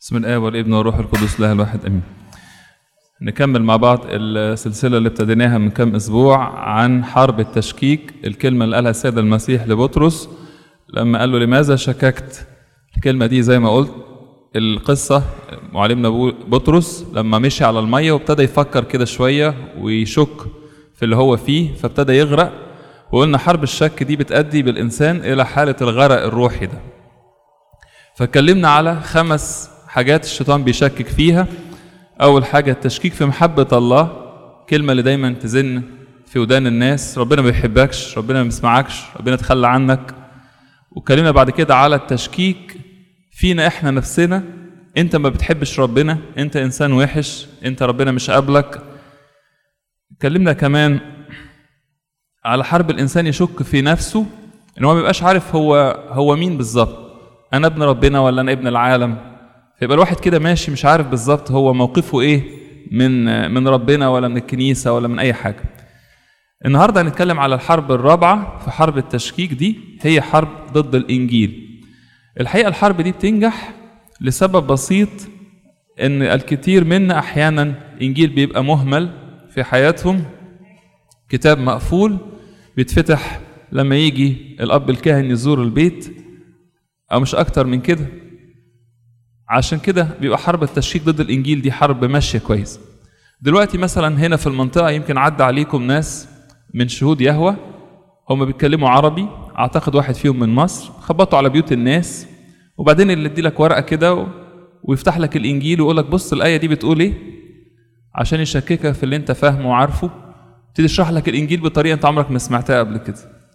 بسم الآب والابن والروح القدس الله الواحد امين. نكمل مع بعض السلسلة اللي ابتديناها من كام أسبوع عن حرب التشكيك الكلمة اللي قالها السيد المسيح لبطرس لما قال له لماذا شككت الكلمة دي زي ما قلت القصة معلمنا بطرس لما مشي على المية وابتدى يفكر كده شوية ويشك في اللي هو فيه فابتدى يغرق وقلنا حرب الشك دي بتأدي بالإنسان إلى حالة الغرق الروحي ده فاتكلمنا على خمس حاجات الشيطان بيشكك فيها أول حاجة التشكيك في محبة الله كلمة اللي دايما تزن في ودان الناس ربنا ما بيحبكش ربنا ما بيسمعكش ربنا تخلى عنك واتكلمنا بعد كده على التشكيك فينا احنا نفسنا انت ما بتحبش ربنا انت انسان وحش انت ربنا مش قابلك اتكلمنا كمان على حرب الانسان يشك في نفسه ان هو ما بيبقاش عارف هو هو مين بالظبط انا ابن ربنا ولا انا ابن العالم فيبقى الواحد كده ماشي مش عارف بالظبط هو موقفه ايه من من ربنا ولا من الكنيسه ولا من اي حاجه النهارده هنتكلم على الحرب الرابعه في حرب التشكيك دي هي حرب ضد الانجيل الحقيقه الحرب دي بتنجح لسبب بسيط ان الكثير منا احيانا انجيل بيبقى مهمل في حياتهم كتاب مقفول بيتفتح لما يجي الاب الكاهن يزور البيت او مش اكتر من كده عشان كده بيبقى حرب التشكيك ضد الانجيل دي حرب ماشيه كويس دلوقتي مثلا هنا في المنطقه يمكن عدى عليكم ناس من شهود يهوى هم بيتكلموا عربي اعتقد واحد فيهم من مصر خبطوا على بيوت الناس وبعدين اللي يدي لك ورقه كده و... ويفتح لك الانجيل ويقول لك بص الايه دي بتقول ايه عشان يشككك في اللي انت فاهمه وعارفه يبتدي يشرح لك الانجيل بطريقه انت عمرك ما سمعتها قبل كده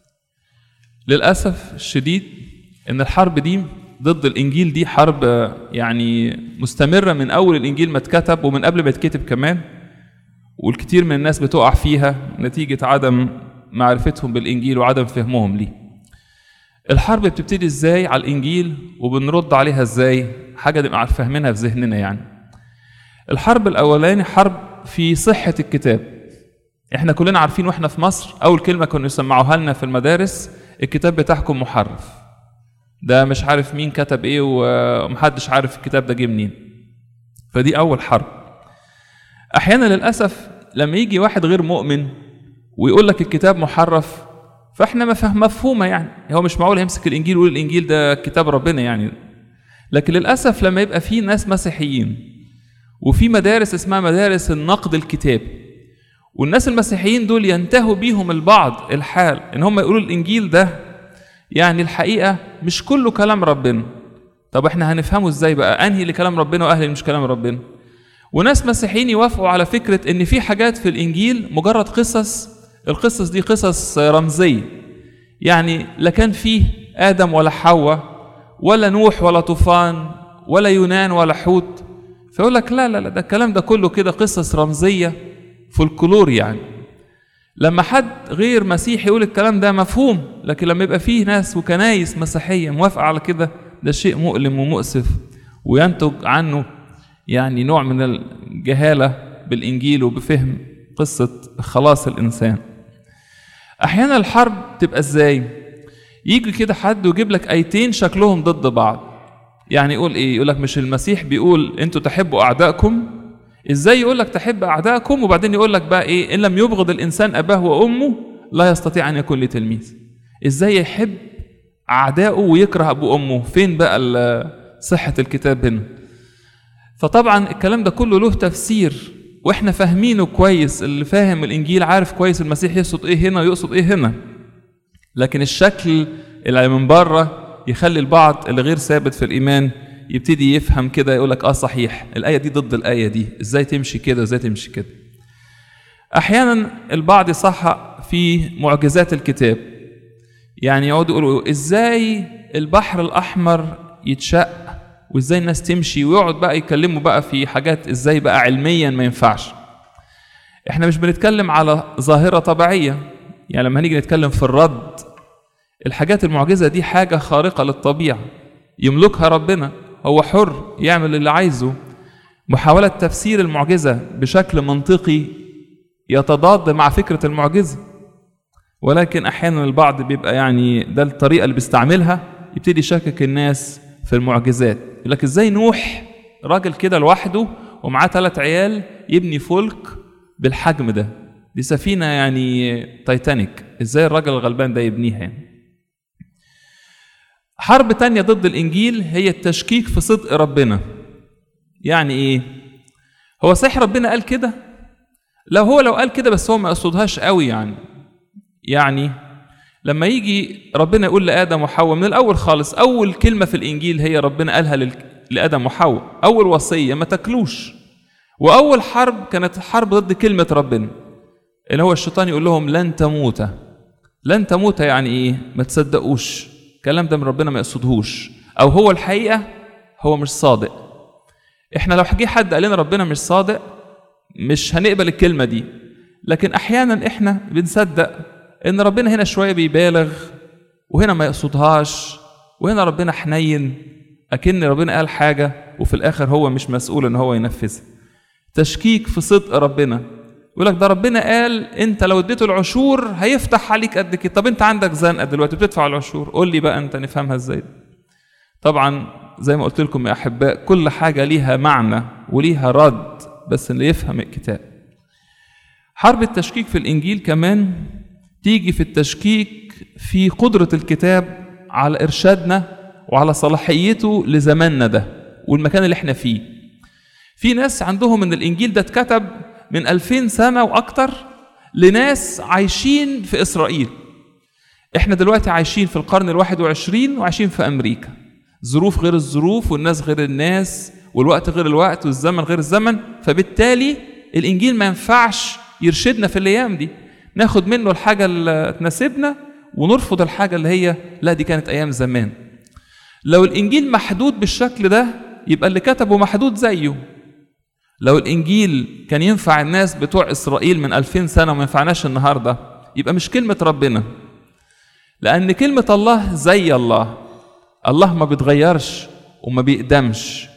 للاسف الشديد ان الحرب دي ضد الانجيل دي حرب يعني مستمره من اول الانجيل ما اتكتب ومن قبل ما يتكتب كمان والكثير من الناس بتقع فيها نتيجه عدم معرفتهم بالانجيل وعدم فهمهم ليه الحرب بتبتدي ازاي على الانجيل وبنرد عليها ازاي حاجه نبقى فاهمينها في ذهننا يعني الحرب الاولاني حرب في صحه الكتاب احنا كلنا عارفين واحنا في مصر اول كلمه كانوا يسمعوها لنا في المدارس الكتاب بتاعكم محرف ده مش عارف مين كتب ايه ومحدش عارف الكتاب ده جه منين فدي اول حرب احيانا للاسف لما يجي واحد غير مؤمن ويقول لك الكتاب محرف فاحنا ما فهم مفهومه يعني هو مش معقول يمسك الانجيل ويقول الانجيل ده كتاب ربنا يعني لكن للاسف لما يبقى في ناس مسيحيين وفي مدارس اسمها مدارس النقد الكتابي والناس المسيحيين دول ينتهوا بيهم البعض الحال ان هم يقولوا الانجيل ده يعني الحقيقه مش كله كلام ربنا طب احنا هنفهمه ازاي بقى انهي اللي كلام ربنا واهل اللي مش كلام ربنا وناس مسيحيين يوافقوا على فكره ان في حاجات في الانجيل مجرد قصص القصص دي قصص رمزيه يعني لا كان فيه ادم ولا حواء ولا نوح ولا طوفان ولا يونان ولا حوت فيقول لك لا لا لا ده الكلام ده كله كده قصص رمزيه فولكلور يعني لما حد غير مسيحي يقول الكلام ده مفهوم لكن لما يبقى فيه ناس وكنايس مسيحيه موافقه على كده ده شيء مؤلم ومؤسف وينتج عنه يعني نوع من الجهاله بالانجيل وبفهم قصه خلاص الانسان احيانا الحرب تبقى ازاي يجي كده حد ويجيب لك ايتين شكلهم ضد بعض يعني يقول ايه يقول لك مش المسيح بيقول انتوا تحبوا اعدائكم ازاي يقول لك تحب اعدائكم وبعدين يقول لك بقى ايه ان لم يبغض الانسان اباه وامه لا يستطيع ان يكون لي تلميذ ازاي يحب اعدائه ويكره ابوه وامه فين بقى صحه الكتاب هنا فطبعا الكلام ده كله له تفسير واحنا فاهمينه كويس اللي فاهم الانجيل عارف كويس المسيح يقصد ايه هنا ويقصد ايه هنا لكن الشكل اللي من بره يخلي البعض اللي غير ثابت في الايمان يبتدي يفهم كده يقول لك اه صحيح الايه دي ضد الايه دي ازاي تمشي كده ازاي تمشي كده احيانا البعض يصح في معجزات الكتاب يعني يقعدوا يقولوا ازاي البحر الاحمر يتشق وازاي الناس تمشي ويقعد بقى يتكلموا بقى في حاجات ازاي بقى علميا ما ينفعش احنا مش بنتكلم على ظاهره طبيعيه يعني لما هنيجي نتكلم في الرد الحاجات المعجزه دي حاجه خارقه للطبيعه يملكها ربنا هو حر يعمل اللي عايزه محاولة تفسير المعجزة بشكل منطقي يتضاد مع فكرة المعجزة ولكن أحيانا البعض بيبقى يعني ده الطريقة اللي بيستعملها يبتدي يشكك الناس في المعجزات يقول لك ازاي نوح راجل كده لوحده ومعاه ثلاث عيال يبني فلك بالحجم ده دي سفينة يعني تايتانيك ازاي الراجل الغلبان ده يبنيها يعني حرب تانية ضد الإنجيل هي التشكيك في صدق ربنا يعني إيه؟ هو صحيح ربنا قال كده؟ لو هو لو قال كده بس هو ما يقصدهاش قوي يعني يعني لما يجي ربنا يقول لآدم وحواء من الأول خالص أول كلمة في الإنجيل هي ربنا قالها لل... لآدم وحواء أول وصية ما تاكلوش وأول حرب كانت حرب ضد كلمة ربنا اللي هو الشيطان يقول لهم لن تموت لن تموت يعني إيه؟ ما تصدقوش الكلام ده من ربنا ما يقصدهوش أو هو الحقيقة هو مش صادق احنا لو جه حد قال لنا ربنا مش صادق مش هنقبل الكلمة دي لكن أحيانا احنا بنصدق ان ربنا هنا شويه بيبالغ وهنا ما يقصدهاش وهنا ربنا حنين اكن ربنا قال حاجه وفي الاخر هو مش مسؤول ان هو ينفذها تشكيك في صدق ربنا يقول لك ده ربنا قال انت لو اديته العشور هيفتح عليك قد كده طب انت عندك زنقه دلوقتي بتدفع العشور قول لي بقى انت نفهمها ازاي طبعا زي ما قلت لكم يا احباء كل حاجه ليها معنى وليها رد بس اللي يفهم الكتاب حرب التشكيك في الانجيل كمان تيجي في التشكيك في قدرة الكتاب على إرشادنا وعلى صلاحيته لزماننا ده والمكان اللي احنا فيه في ناس عندهم ان الانجيل ده اتكتب من 2000 سنة واكتر لناس عايشين في اسرائيل احنا دلوقتي عايشين في القرن الواحد وعشرين وعايشين في امريكا ظروف غير الظروف والناس غير الناس والوقت غير الوقت والزمن غير الزمن فبالتالي الانجيل ما ينفعش يرشدنا في الايام دي ناخد منه الحاجة اللي تناسبنا ونرفض الحاجة اللي هي لا دي كانت أيام زمان لو الإنجيل محدود بالشكل ده يبقى اللي كتبه محدود زيه لو الإنجيل كان ينفع الناس بتوع إسرائيل من ألفين سنة وما ينفعناش النهاردة يبقى مش كلمة ربنا لأن كلمة الله زي الله الله ما بيتغيرش وما بيقدمش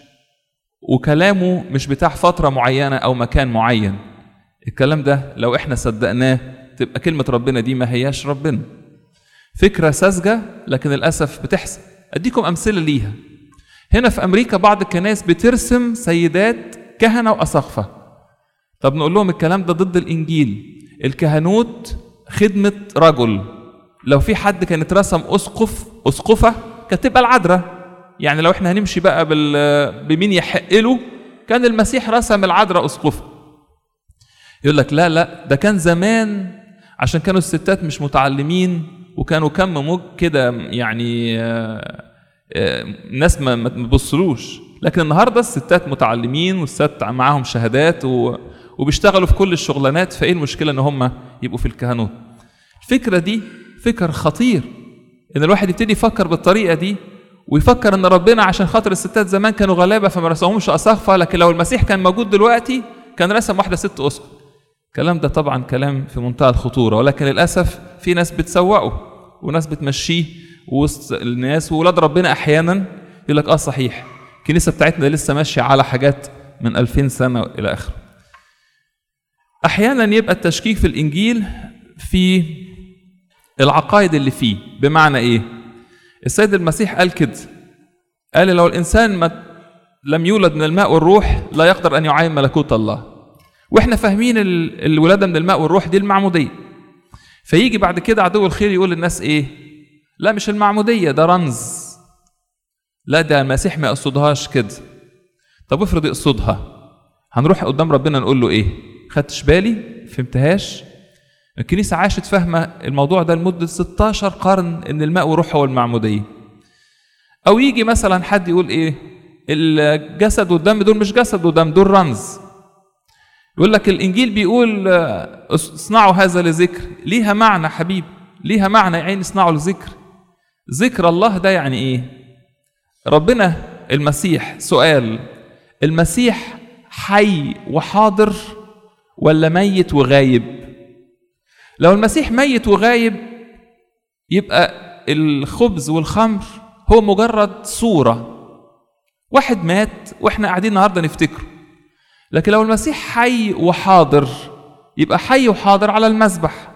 وكلامه مش بتاع فترة معينة أو مكان معين الكلام ده لو احنا صدقناه تبقى كلمة ربنا دي ما هياش ربنا فكرة ساذجة لكن للأسف بتحصل أديكم أمثلة ليها هنا في أمريكا بعض الكنائس بترسم سيدات كهنة وأساقفة طب نقول لهم الكلام ده ضد الإنجيل الكهنوت خدمة رجل لو في حد كان اترسم أسقف أسقفة كانت تبقى العذراء يعني لو احنا هنمشي بقى بال بمين يحق له كان المسيح رسم العذراء أسقفة يقول لك لا لا ده كان زمان عشان كانوا الستات مش متعلمين وكانوا كم موج كده يعني آه، آه، الناس ما ما تبصلوش لكن النهارده الستات متعلمين والستات معاهم شهادات و... وبيشتغلوا في كل الشغلانات فايه المشكله ان هم يبقوا في الكهنوت الفكره دي فكر خطير ان الواحد يبتدي يفكر بالطريقه دي ويفكر ان ربنا عشان خاطر الستات زمان كانوا غلابه فما رسمهمش اساقفه لكن لو المسيح كان موجود دلوقتي كان رسم واحده ست اسقف الكلام ده طبعا كلام في منتهى الخطوره ولكن للاسف في ناس بتسوقه وناس بتمشيه وسط الناس وولاد ربنا احيانا يقول لك اه صحيح الكنيسه بتاعتنا لسه ماشيه على حاجات من 2000 سنه الى اخره احيانا يبقى التشكيك في الانجيل في العقائد اللي فيه بمعنى ايه السيد المسيح قال كده قال لو الانسان ما لم يولد من الماء والروح لا يقدر ان يعاين ملكوت الله واحنا فاهمين ال- الولاده من الماء والروح دي المعموديه فيجي بعد كده عدو الخير يقول للناس ايه لا مش المعموديه ده رمز لا ده المسيح ما يقصدهاش كده طب افرض يقصدها هنروح قدام ربنا نقول له ايه خدتش بالي فهمتهاش الكنيسة عاشت فاهمة الموضوع ده لمدة 16 قرن إن الماء والروح هو المعمودية. أو يجي مثلا حد يقول إيه؟ الجسد والدم دول مش جسد ودم دول رمز. يقول لك الإنجيل بيقول آه، اصنعوا هذا لذكر، ليها معنى حبيب، ليها معنى يا عين اصنعوا لذكر. ذكر الله ده يعني إيه؟ ربنا المسيح سؤال المسيح حي وحاضر ولا ميت وغايب؟ لو المسيح ميت وغايب يبقى الخبز والخمر هو مجرد صورة واحد مات واحنا قاعدين النهارده نفتكره لكن لو المسيح حي وحاضر يبقى حي وحاضر على المذبح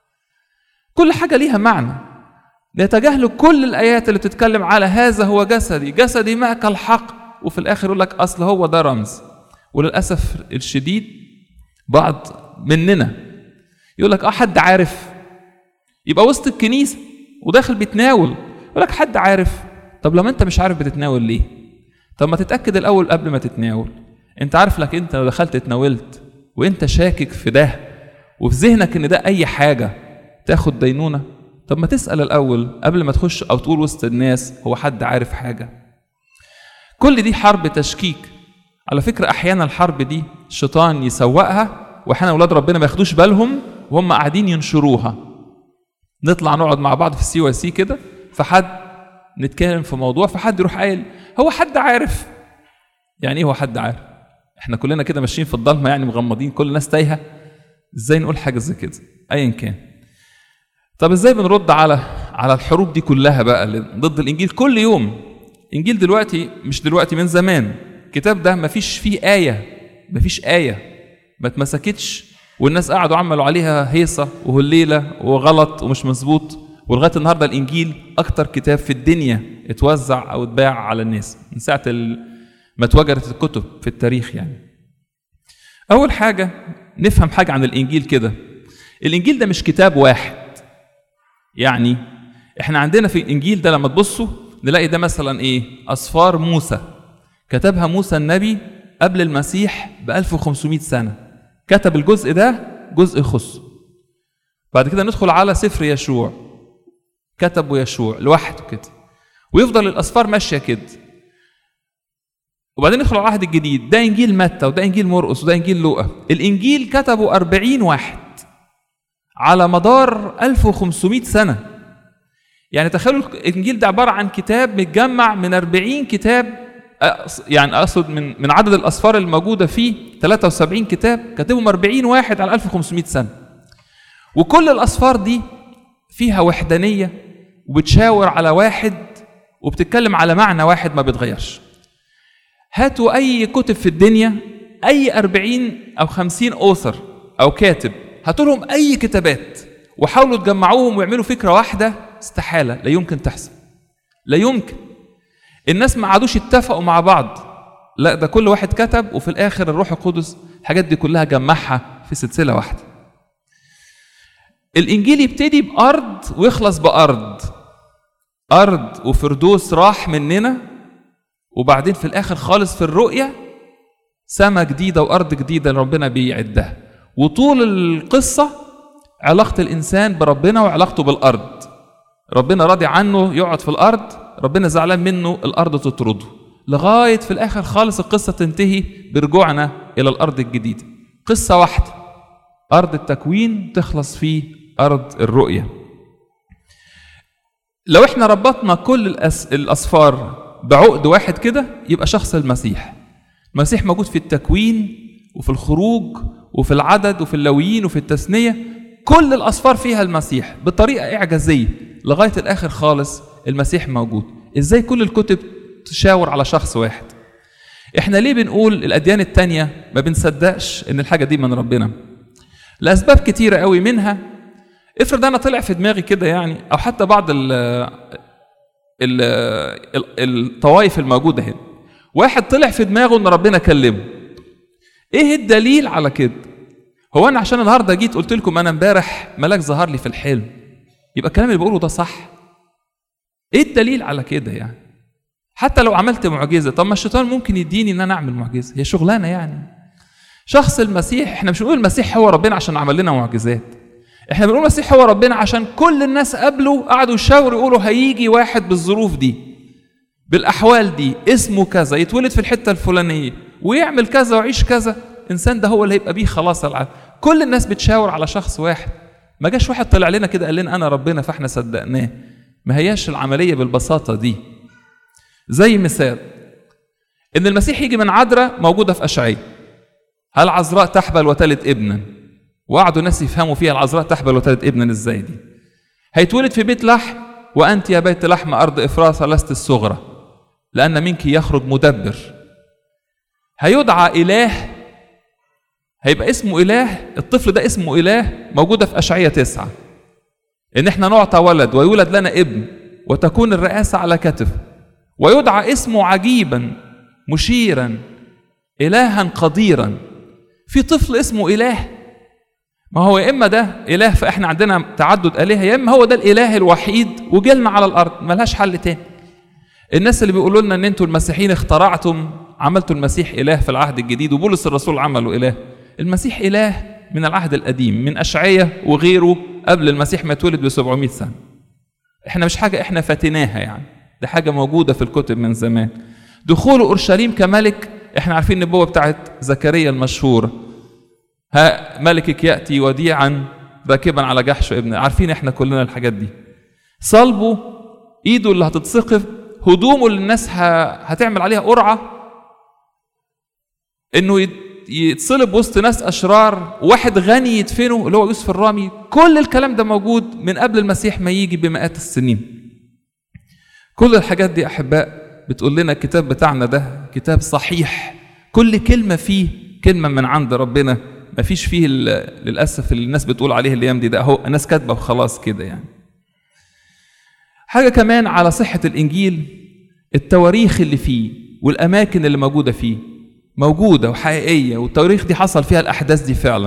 كل حاجة ليها معنى نتجاهل كل الآيات اللي بتتكلم على هذا هو جسدي جسدي مأكل حق وفي الاخر يقول لك اصل هو ده رمز وللاسف الشديد بعض مننا يقول لك اه حد عارف يبقى وسط الكنيسه وداخل بيتناول يقول لك حد عارف طب لما انت مش عارف بتتناول ليه طب ما تتاكد الاول قبل ما تتناول انت عارف لك انت لو دخلت اتناولت وانت شاكك في ده وفي ذهنك ان ده اي حاجه تاخد دينونه طب ما تسال الاول قبل ما تخش او تقول وسط الناس هو حد عارف حاجه كل دي حرب تشكيك على فكره احيانا الحرب دي الشيطان يسوقها واحيانا اولاد ربنا ما ياخدوش بالهم وهم قاعدين ينشروها نطلع نقعد مع بعض في السي واي سي كده فحد نتكلم في موضوع فحد يروح قايل هو حد عارف يعني ايه هو حد عارف احنا كلنا كده ماشيين في الضلمه يعني مغمضين كل الناس تايهه ازاي نقول حاجه زي كده ايا كان طب ازاي بنرد على على الحروب دي كلها بقى اللي ضد الانجيل كل يوم انجيل دلوقتي مش دلوقتي من زمان الكتاب ده مفيش فيه ايه مفيش ايه ما اتمسكتش والناس قعدوا عملوا عليها هيصه وهليله وغلط ومش مظبوط ولغايه النهارده الانجيل اكتر كتاب في الدنيا اتوزع او اتباع على الناس من ساعه ما اتوجدت الكتب في التاريخ يعني اول حاجه نفهم حاجه عن الانجيل كده الانجيل ده مش كتاب واحد يعني احنا عندنا في الانجيل ده لما تبصوا نلاقي ده مثلا ايه اسفار موسى كتبها موسى النبي قبل المسيح ب 1500 سنه كتب الجزء ده جزء يخصه بعد كده ندخل على سفر يشوع كتبه يشوع لوحده كده ويفضل الاسفار ماشيه كده وبعدين ندخل على العهد الجديد ده انجيل متى وده انجيل مرقس وده انجيل لوقا الانجيل كتبه 40 واحد على مدار 1500 سنه يعني تخيلوا الانجيل ده عباره عن كتاب متجمع من 40 كتاب يعني اقصد من من عدد الاسفار الموجوده فيه 73 كتاب كاتبهم 40 واحد على 1500 سنه وكل الاسفار دي فيها وحدانيه وبتشاور على واحد وبتتكلم على معنى واحد ما بيتغيرش هاتوا اي كتب في الدنيا اي 40 او 50 اوثر او كاتب هاتوا لهم اي كتابات وحاولوا تجمعوهم ويعملوا فكره واحده استحاله لا يمكن تحصل لا يمكن الناس ما عادوش اتفقوا مع بعض لا ده كل واحد كتب وفي الاخر الروح القدس الحاجات دي كلها جمعها في سلسله واحده الانجيل يبتدي بارض ويخلص بارض ارض وفردوس راح مننا وبعدين في الاخر خالص في الرؤيه سما جديده وارض جديده اللي ربنا بيعدها وطول القصه علاقه الانسان بربنا وعلاقته بالارض ربنا راضي عنه يقعد في الارض ربنا زعلان منه الارض تطرده لغايه في الاخر خالص القصه تنتهي برجوعنا الى الارض الجديده قصه واحده ارض التكوين تخلص في ارض الرؤيه لو احنا ربطنا كل الأس... الاصفار بعقد واحد كده يبقى شخص المسيح المسيح موجود في التكوين وفي الخروج وفي العدد وفي اللويين وفي التثنيه كل الاصفار فيها المسيح بطريقه اعجازيه لغايه الاخر خالص المسيح موجود ازاي كل الكتب تشاور على شخص واحد احنا ليه بنقول الاديان التانية ما بنصدقش ان الحاجه دي من ربنا لاسباب كتيره قوي منها افرض انا طلع في دماغي كده يعني او حتى بعض ال ال الطوائف الموجوده هنا واحد طلع في دماغه ان ربنا كلمه ايه الدليل على كده هو انا عشان النهارده جيت قلت لكم انا امبارح ملاك ظهر لي في الحلم يبقى الكلام اللي بقوله ده صح ايه الدليل على كده يعني حتى لو عملت معجزه طب ما الشيطان ممكن يديني ان انا اعمل معجزه هي شغلانه يعني شخص المسيح احنا مش بنقول المسيح هو ربنا عشان عمل لنا معجزات احنا بنقول المسيح هو ربنا عشان كل الناس قبله قعدوا يشاوروا يقولوا هيجي واحد بالظروف دي بالاحوال دي اسمه كذا يتولد في الحته الفلانيه ويعمل كذا ويعيش كذا الانسان ده هو اللي هيبقى بيه خلاص العالم كل الناس بتشاور على شخص واحد ما جاش واحد طلع لنا كده قال لنا انا ربنا فاحنا صدقناه ما هياش العمليه بالبساطه دي زي مثال ان المسيح يجي من عذراء موجوده في اشعياء هل عذراء تحبل وتلد ابنا وقعدوا ناس يفهموا فيها العذراء تحبل وتلد ابنا ازاي دي هيتولد في بيت لحم وانت يا بيت لحم ارض افراس لست الصغرى لان منك يخرج مدبر هيدعى اله هيبقى اسمه اله الطفل ده اسمه اله موجوده في اشعياء تسعه ان احنا نعطى ولد ويولد لنا ابن وتكون الرئاسه على كتفه ويدعى اسمه عجيبا مشيرا إلها قديرا في طفل اسمه إله ما هو يا إما ده إله فإحنا عندنا تعدد آلهة يا إما هو ده الإله الوحيد وجالنا على الأرض ملهاش حل تاني الناس اللي بيقولوا لنا إن أنتوا المسيحيين اخترعتم عملتوا المسيح إله في العهد الجديد وبولس الرسول عمله إله المسيح إله من العهد القديم من أشعية وغيره قبل المسيح ما يتولد ب 700 سنة احنا مش حاجة احنا فاتناها يعني دي حاجة موجودة في الكتب من زمان دخول أورشليم كملك احنا عارفين النبوة بتاعت زكريا المشهورة ها ملكك يأتي وديعا راكبا على جحش ابن عارفين احنا كلنا الحاجات دي صلبه ايده اللي هتتسقف هدومه اللي الناس هتعمل عليها قرعة انه يتصلب وسط ناس اشرار واحد غني يدفنه اللي هو يوسف الرامي كل الكلام ده موجود من قبل المسيح ما يجي بمئات السنين كل الحاجات دي احباء بتقول لنا الكتاب بتاعنا ده كتاب صحيح كل كلمه فيه كلمه من عند ربنا ما فيش فيه للاسف اللي الناس بتقول عليه الايام دي ده اهو الناس كاتبه وخلاص كده يعني حاجه كمان على صحه الانجيل التواريخ اللي فيه والاماكن اللي موجوده فيه موجودة وحقيقية والتواريخ دي حصل فيها الأحداث دي فعلا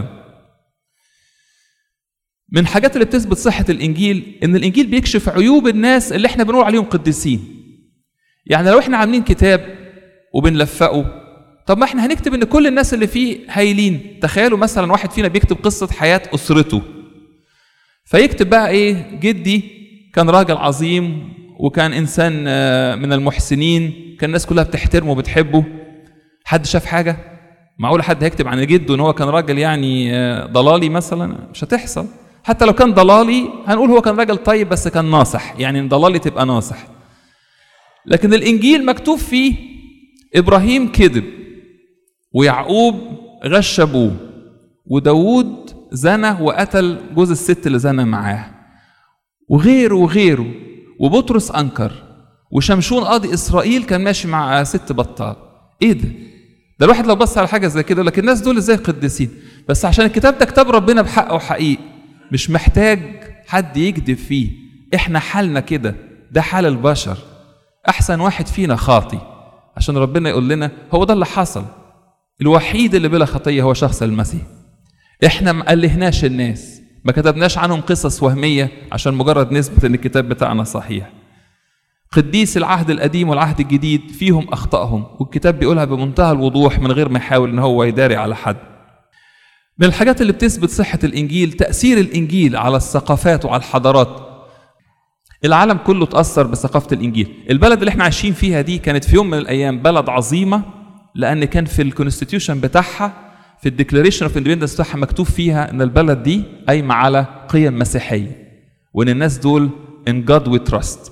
من الحاجات اللي بتثبت صحة الإنجيل إن الإنجيل بيكشف عيوب الناس اللي إحنا بنقول عليهم قديسين يعني لو إحنا عاملين كتاب وبنلفقه طب ما إحنا هنكتب إن كل الناس اللي فيه هايلين تخيلوا مثلا واحد فينا بيكتب قصة حياة أسرته فيكتب بقى إيه جدي كان راجل عظيم وكان إنسان من المحسنين كان الناس كلها بتحترمه وبتحبه حد شاف حاجه معقول حد هيكتب عن جده ان هو كان راجل يعني ضلالي مثلا مش هتحصل حتى لو كان ضلالي هنقول هو كان راجل طيب بس كان ناصح يعني ضلالي تبقى ناصح لكن الانجيل مكتوب فيه ابراهيم كذب ويعقوب غش ابوه وداوود زنى وقتل جوز الست اللي زنى معاه وغيره وغيره وبطرس انكر وشمشون قاضي اسرائيل كان ماشي مع ست بطال ايه ده ده الواحد لو بص على حاجه زي كده يقول لك الناس دول ازاي قديسين بس عشان الكتاب ده كتاب ربنا بحق وحقيق مش محتاج حد يكذب فيه احنا حالنا كده ده حال البشر احسن واحد فينا خاطي عشان ربنا يقول لنا هو ده اللي حصل الوحيد اللي بلا خطيه هو شخص المسيح احنا ما قلهناش الناس ما كتبناش عنهم قصص وهميه عشان مجرد نثبت ان الكتاب بتاعنا صحيح قديس العهد القديم والعهد الجديد فيهم اخطائهم والكتاب بيقولها بمنتهى الوضوح من غير ما يحاول ان هو يداري على حد من الحاجات اللي بتثبت صحة الإنجيل تأثير الإنجيل على الثقافات وعلى الحضارات العالم كله تأثر بثقافة الإنجيل البلد اللي احنا عايشين فيها دي كانت في يوم من الأيام بلد عظيمة لأن كان في الكونستيتيوشن بتاعها في الديكلاريشن اوف اندبندنس بتاعها مكتوب فيها ان البلد دي قايمة على قيم مسيحية وان الناس دول in God we trust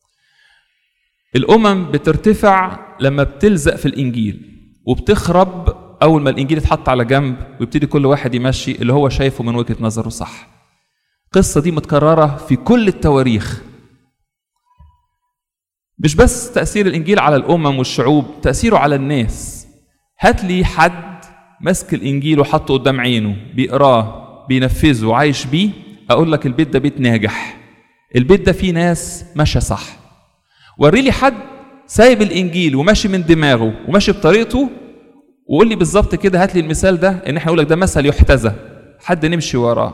الأمم بترتفع لما بتلزق في الإنجيل وبتخرب أول ما الإنجيل يتحط على جنب ويبتدي كل واحد يمشي اللي هو شايفه من وجهة نظره صح القصة دي متكررة في كل التواريخ مش بس تأثير الإنجيل على الأمم والشعوب تأثيره على الناس هات لي حد ماسك الإنجيل وحطه قدام عينه بيقراه بينفذه عايش بيه أقول لك البيت ده بيت ناجح البيت ده فيه ناس ماشية صح وري لي حد سايب الانجيل وماشي من دماغه وماشي بطريقته وقول لي بالظبط كده هات لي المثال ده ان احنا نقول لك ده مثل يحتذى حد نمشي وراه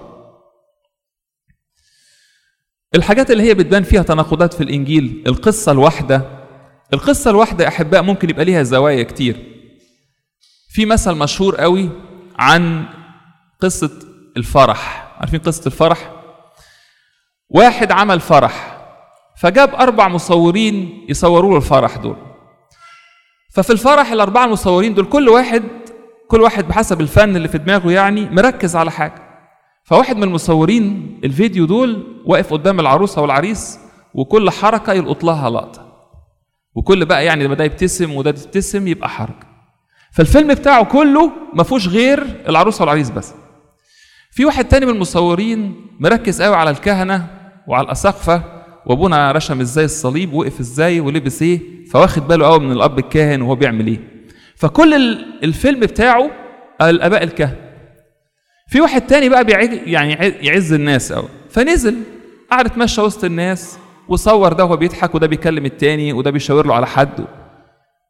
الحاجات اللي هي بتبان فيها تناقضات في الانجيل القصه الواحده القصه الواحده يا احباء ممكن يبقى ليها زوايا كتير في مثل مشهور قوي عن قصه الفرح عارفين قصه الفرح واحد عمل فرح فجاب أربع مصورين يصوروا له الفرح دول ففي الفرح الأربعة المصورين دول كل واحد كل واحد بحسب الفن اللي في دماغه يعني مركز على حاجة فواحد من المصورين الفيديو دول واقف قدام العروسة والعريس وكل حركة يلقط لها لقطة وكل بقى يعني لما ده يبتسم وده تبتسم يبقى حركة فالفيلم بتاعه كله ما فيهوش غير العروسة والعريس بس في واحد تاني من المصورين مركز قوي على الكهنة وعلى الأساقفة وابونا رشم ازاي الصليب وقف ازاي ولبس ايه فواخد باله قوي من الاب الكاهن وهو بيعمل ايه فكل الفيلم بتاعه الاباء الكهنه في واحد تاني بقى بيعج يعني يعز الناس قوي فنزل قعد اتمشى وسط الناس وصور ده وهو بيضحك وده بيكلم التاني وده بيشاور له على حد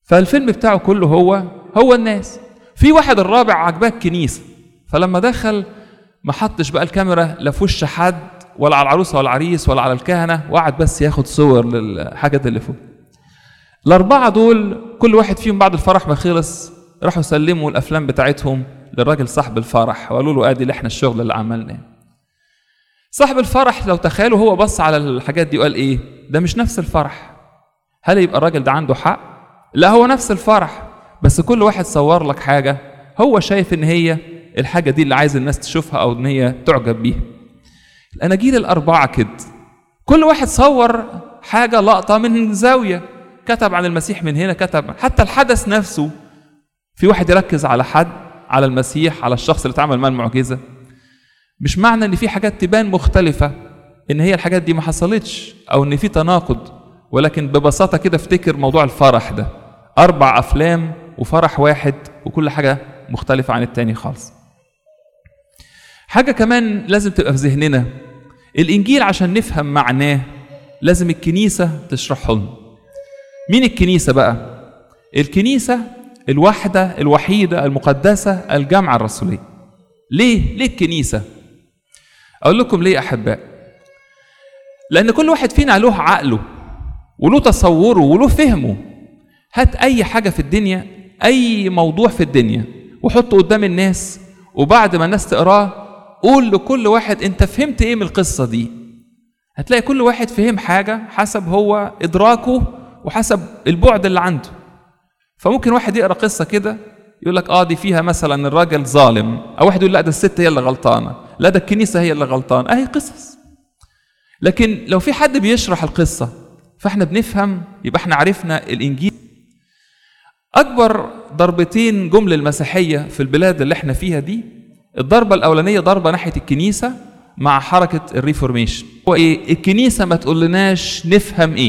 فالفيلم بتاعه كله هو هو الناس في واحد الرابع عجباه الكنيسه فلما دخل ما حطش بقى الكاميرا لا في وش حد ولا على العروسه ولا العريس ولا على الكهنه وقعد بس ياخد صور للحاجات اللي فوق الاربعه دول كل واحد فيهم بعد الفرح ما خلص راحوا سلموا الافلام بتاعتهم للراجل صاحب الفرح وقالوا له ادي اللي احنا الشغل اللي عملناه صاحب الفرح لو تخيلوا هو بص على الحاجات دي وقال ايه ده مش نفس الفرح هل يبقى الراجل ده عنده حق لا هو نفس الفرح بس كل واحد صور لك حاجه هو شايف ان هي الحاجه دي اللي عايز الناس تشوفها او ان هي تعجب بيها الاناجيل الاربعه كده كل واحد صور حاجه لقطه من زاويه كتب عن المسيح من هنا كتب حتى الحدث نفسه في واحد يركز على حد على المسيح على الشخص اللي اتعمل معاه المعجزه مش معنى ان في حاجات تبان مختلفه ان هي الحاجات دي ما حصلتش او ان في تناقض ولكن ببساطه كده افتكر موضوع الفرح ده اربع افلام وفرح واحد وكل حاجه مختلفه عن التاني خالص حاجه كمان لازم تبقى في ذهننا الانجيل عشان نفهم معناه لازم الكنيسه تشرحه لنا مين الكنيسه بقى الكنيسه الواحده الوحيده المقدسه الجامعه الرسوليه ليه ليه الكنيسه اقول لكم ليه احباء لان كل واحد فينا له عقله وله تصوره وله فهمه هات اي حاجه في الدنيا اي موضوع في الدنيا وحطه قدام الناس وبعد ما الناس تقراه قول لكل واحد انت فهمت ايه من القصه دي هتلاقي كل واحد فهم حاجه حسب هو ادراكه وحسب البعد اللي عنده فممكن واحد يقرا قصه كده يقول لك اه دي فيها مثلا الراجل ظالم او واحد يقول لا ده الست هي اللي غلطانه لا ده الكنيسه هي اللي غلطانه اهي قصص لكن لو في حد بيشرح القصه فاحنا بنفهم يبقى احنا عرفنا الانجيل اكبر ضربتين جم للمسيحيه في البلاد اللي احنا فيها دي الضربه الاولانيه ضربه ناحيه الكنيسه مع حركه الريفورميشن هو ايه الكنيسه ما تقولناش نفهم ايه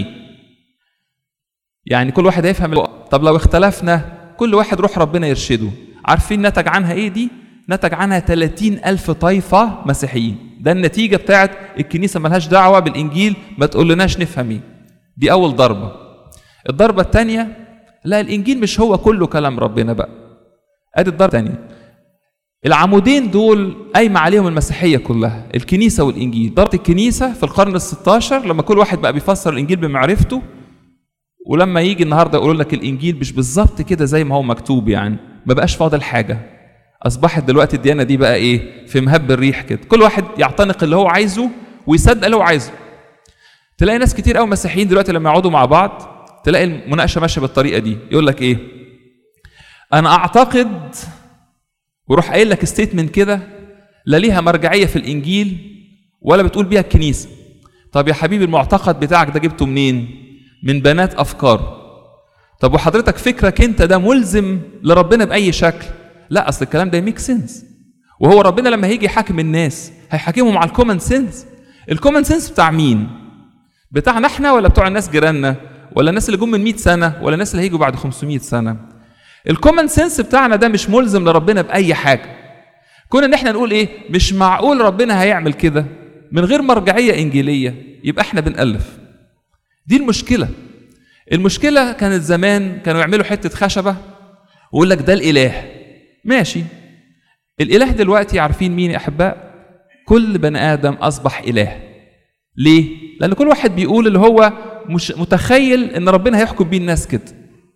يعني كل واحد هيفهم طب لو اختلفنا كل واحد روح ربنا يرشده عارفين نتج عنها ايه دي نتج عنها 30 ألف طائفة مسيحيين ده النتيجة بتاعت الكنيسة ملهاش دعوة بالإنجيل ما تقولناش نفهم ايه دي أول ضربة الضربة الثانية لا الإنجيل مش هو كله كلام ربنا بقى أدي الضربة الثانية العمودين دول قايمة عليهم المسيحية كلها الكنيسة والإنجيل ضربة الكنيسة في القرن الستاشر لما كل واحد بقى بيفسر الإنجيل بمعرفته ولما يجي النهارده يقول لك الانجيل مش بالظبط كده زي ما هو مكتوب يعني ما بقاش فاضل حاجه اصبحت دلوقتي الديانه دي بقى ايه في مهب الريح كده كل واحد يعتنق اللي هو عايزه ويصدق اللي هو عايزه تلاقي ناس كتير قوي مسيحيين دلوقتي لما يقعدوا مع بعض تلاقي المناقشه ماشيه بالطريقه دي يقول لك ايه انا اعتقد وروح قايل لك ستيتمنت كده لا ليها مرجعيه في الانجيل ولا بتقول بيها الكنيسه طب يا حبيبي المعتقد بتاعك ده جبته منين من بنات افكاره طب وحضرتك فكرك انت ده ملزم لربنا باي شكل لا اصل الكلام ده يميك سنس وهو ربنا لما هيجي يحاكم الناس هيحاكمهم على الكومن سنس الكومن سنس بتاع مين بتاعنا احنا ولا بتوع الناس جيراننا ولا الناس اللي جم من 100 سنه ولا الناس اللي هيجوا بعد 500 سنه الكومن سنس بتاعنا ده مش ملزم لربنا باي حاجه كون ان احنا نقول ايه مش معقول ربنا هيعمل كده من غير مرجعيه انجيليه يبقى احنا بنالف دي المشكلة المشكلة كانت زمان كانوا يعملوا حتة خشبة ويقول لك ده الإله ماشي الإله دلوقتي عارفين مين يا أحباء كل بني آدم أصبح إله ليه؟ لأن كل واحد بيقول اللي هو مش متخيل إن ربنا هيحكم بيه الناس كده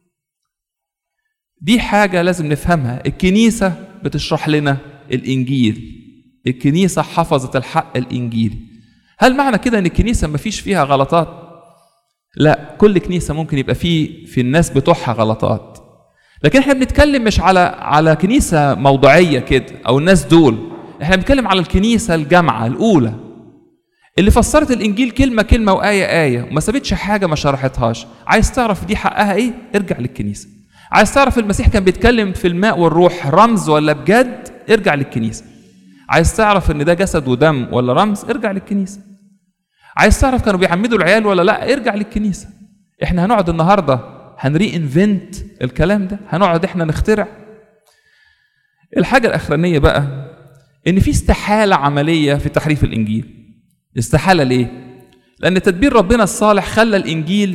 دي حاجة لازم نفهمها الكنيسة بتشرح لنا الإنجيل الكنيسة حفظت الحق الإنجيلي هل معنى كده إن الكنيسة مفيش فيها غلطات؟ لا كل كنيسة ممكن يبقى فيه في الناس بتوعها غلطات لكن احنا بنتكلم مش على على كنيسة موضوعية كده أو الناس دول احنا بنتكلم على الكنيسة الجامعة الأولى اللي فسرت الإنجيل كلمة كلمة وآية آية وما سابتش حاجة ما شرحتهاش عايز تعرف دي حقها إيه ارجع للكنيسة عايز تعرف المسيح كان بيتكلم في الماء والروح رمز ولا بجد ارجع للكنيسة عايز تعرف ان ده جسد ودم ولا رمز ارجع للكنيسه عايز تعرف كانوا بيعمدوا العيال ولا لا ارجع للكنيسه احنا هنقعد النهارده هنري انفنت الكلام ده هنقعد احنا نخترع الحاجه الاخرانيه بقى ان في استحاله عمليه في تحريف الانجيل استحاله ليه لان تدبير ربنا الصالح خلى الانجيل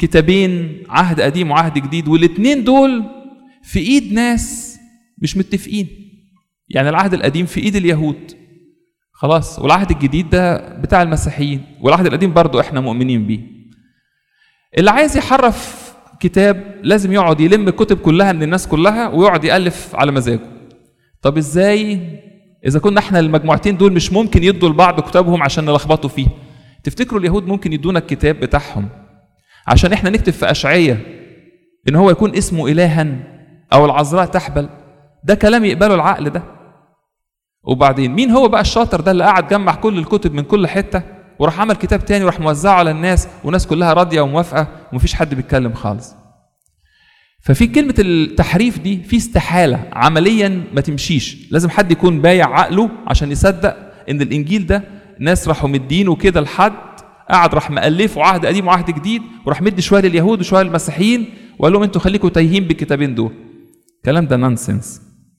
كتابين عهد قديم وعهد جديد والاتنين دول في ايد ناس مش متفقين يعني العهد القديم في ايد اليهود خلاص والعهد الجديد ده بتاع المسيحيين والعهد القديم برضو احنا مؤمنين بيه اللي عايز يحرف كتاب لازم يقعد يلم الكتب كلها من الناس كلها ويقعد يألف على مزاجه طب ازاي اذا كنا احنا المجموعتين دول مش ممكن يدوا لبعض كتابهم عشان نلخبطوا فيه تفتكروا اليهود ممكن يدونا الكتاب بتاعهم عشان احنا نكتب في اشعية ان هو يكون اسمه الها او العذراء تحبل ده كلام يقبله العقل ده وبعدين مين هو بقى الشاطر ده اللي قاعد جمع كل الكتب من كل حته وراح عمل كتاب تاني وراح موزعه على الناس والناس كلها راضيه وموافقه ومفيش حد بيتكلم خالص ففي كلمة التحريف دي في استحالة عمليا ما تمشيش لازم حد يكون بايع عقله عشان يصدق ان الانجيل ده ناس راحوا مدينه كده لحد قعد راح مألفه عهد قديم وعهد جديد وراح مدي شوية لليهود وشوية للمسيحيين وقال لهم انتوا خليكم تايهين بالكتابين دول الكلام ده نونسنس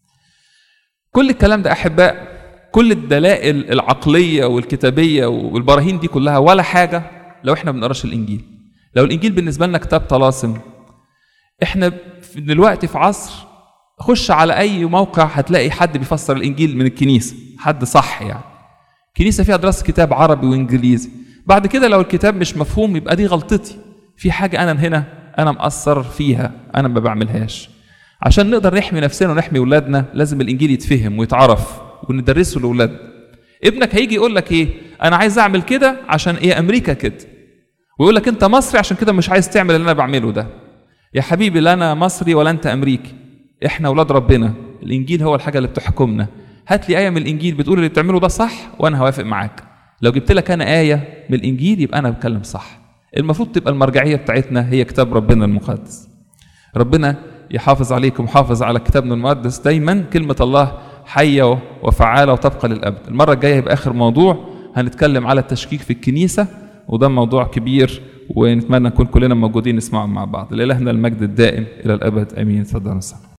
كل الكلام ده احباء كل الدلائل العقليه والكتابيه والبراهين دي كلها ولا حاجه لو احنا ما بنقراش الانجيل لو الانجيل بالنسبه لنا كتاب طلاسم احنا في دلوقتي في عصر خش على اي موقع هتلاقي حد بيفسر الانجيل من الكنيسه حد صح يعني كنيسه فيها دراسه كتاب عربي وانجليزي بعد كده لو الكتاب مش مفهوم يبقى دي غلطتي في حاجه انا هنا انا مقصر فيها انا ما بعملهاش عشان نقدر نحمي نفسنا ونحمي ولادنا لازم الانجيل يتفهم ويتعرف وندرسه لاولادنا ابنك هيجي يقول لك ايه انا عايز اعمل كده عشان ايه امريكا كده ويقول لك انت مصري عشان كده مش عايز تعمل اللي انا بعمله ده يا حبيبي لا انا مصري ولا انت امريكي احنا اولاد ربنا الانجيل هو الحاجه اللي بتحكمنا هات لي ايه من الانجيل بتقول اللي بتعمله ده صح وانا هوافق معاك لو جبت لك انا ايه من الانجيل يبقى انا بتكلم صح المفروض تبقى المرجعيه بتاعتنا هي كتاب ربنا المقدس ربنا يحافظ عليكم وحافظ على كتابنا المقدس دايما كلمه الله حيه وفعاله وتبقى للابد المره الجايه هيبقى اخر موضوع هنتكلم على التشكيك في الكنيسه وده موضوع كبير ونتمنى نكون كلنا موجودين نسمعه مع بعض لإلهنا المجد الدائم إلى الأبد آمين تفضل